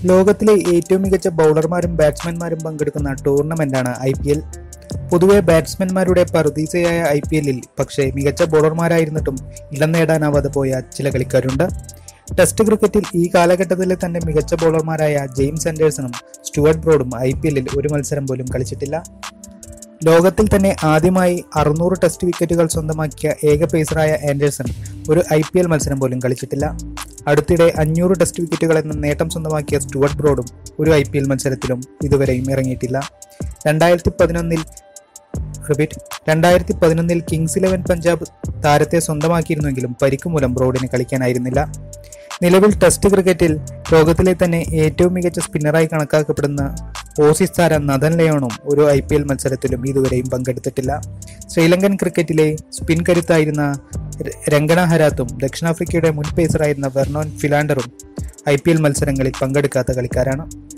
ലോകത്തിലെ ഏറ്റവും മികച്ച ബൗളർമാരും ബാറ്റ്സ്മാൻമാരും പങ്കെടുക്കുന്ന ടൂർണമെന്റാണ് ഐ പി എൽ പൊതുവെ ബാറ്റ്സ്മാൻമാരുടെ പറുദീസയായ ഐ പി എല്ലിൽ പക്ഷേ മികച്ച ബൗളർമാരായിരുന്നിട്ടും ഇടം നേടാനാവാതെ പോയ ചില കളിക്കാരുണ്ട് ടെസ്റ്റ് ക്രിക്കറ്റിൽ ഈ കാലഘട്ടത്തിലെ തന്നെ മികച്ച ബൗളർമാരായ ജെയിംസ് ആൻഡേഴ്സണും സ്റ്റുവർട്ട് ബ്രോഡും ഐ പി എല്ലിൽ ഒരു മത്സരം പോലും കളിച്ചിട്ടില്ല ലോകത്തിൽ തന്നെ ആദ്യമായി അറുന്നൂറ് ടെസ്റ്റ് വിക്കറ്റുകൾ സ്വന്തമാക്കിയ ഏക പേസറായ ആൻഡേഴ്സൺ ഒരു ഐ പി എൽ മത്സരം പോലും കളിച്ചിട്ടില്ല അടുത്തിടെ അഞ്ഞൂറ് ടെസ്റ്റ് വിക്കറ്റുകൾ എന്ന നേട്ടം സ്വന്തമാക്കിയ സ്റ്റുവർട്ട് ബ്രോഡും ഒരു ഐ പി എൽ മത്സരത്തിലും ഇതുവരെയും ഇറങ്ങിയിട്ടില്ല രണ്ടായിരത്തി പതിനൊന്നിൽ റിപ്പീറ്റ് രണ്ടായിരത്തി പതിനൊന്നിൽ കിങ്സ് ഇലവൻ പഞ്ചാബ് താരത്തെ സ്വന്തമാക്കിയിരുന്നെങ്കിലും പരിക്ക് മൂലം ബ്രോഡിന് കളിക്കാനായിരുന്നില്ല നിലവിൽ ടെസ്റ്റ് ക്രിക്കറ്റിൽ ലോകത്തിലെ തന്നെ ഏറ്റവും മികച്ച സ്പിന്നറായി കണക്കാക്കപ്പെടുന്ന ഓസീസ് താരം നദൻ ലയോണും ഒരു ഐ പി എൽ മത്സരത്തിലും ഇതുവരെയും പങ്കെടുത്തിട്ടില്ല ശ്രീലങ്കൻ ക്രിക്കറ്റിലെ സ്പിൻ കരുത്തായിരുന്ന ര- രംഗണ ഹരാത്തും ദക്ഷിണാഫ്രിക്കയുടെ മുൻ പേസറായിരുന്ന വെർണോൻ ഫിലാൻഡറും ഐ പി എൽ മത്സരങ്ങളിൽ പങ്കെടുക്കാത്ത കളിക്കാരാണ്